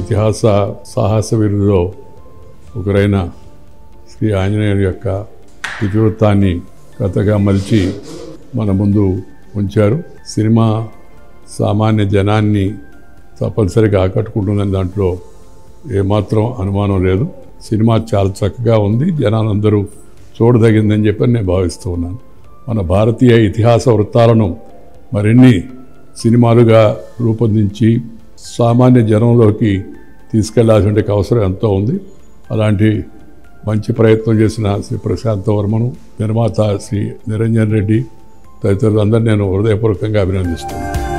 ఇతిహాస సాహస వీరులో ఒకరైన శ్రీ ఆంజనేయుని యొక్క ఇతివృత్తాన్ని కథగా మలిచి మన ముందు ఉంచారు సినిమా సామాన్య జనాన్ని తప్పనిసరిగా ఆకట్టుకుంటుందని దాంట్లో ఏమాత్రం అనుమానం లేదు సినిమా చాలా చక్కగా ఉంది జనాలందరూ చూడదగిందని చెప్పి నేను భావిస్తూ ఉన్నాను మన భారతీయ ఇతిహాస వృత్తాలను మరిన్ని సినిమాలుగా రూపొందించి సామాన్య జనంలోకి తీసుకెళ్లాల్సిన అవసరం ఎంతో ఉంది అలాంటి మంచి ప్రయత్నం చేసిన శ్రీ ప్రశాంత్ వర్మను నిర్మాత శ్రీ నిరంజన్ రెడ్డి తదితరులందరూ నేను హృదయపూర్వకంగా అభినందిస్తున్నాను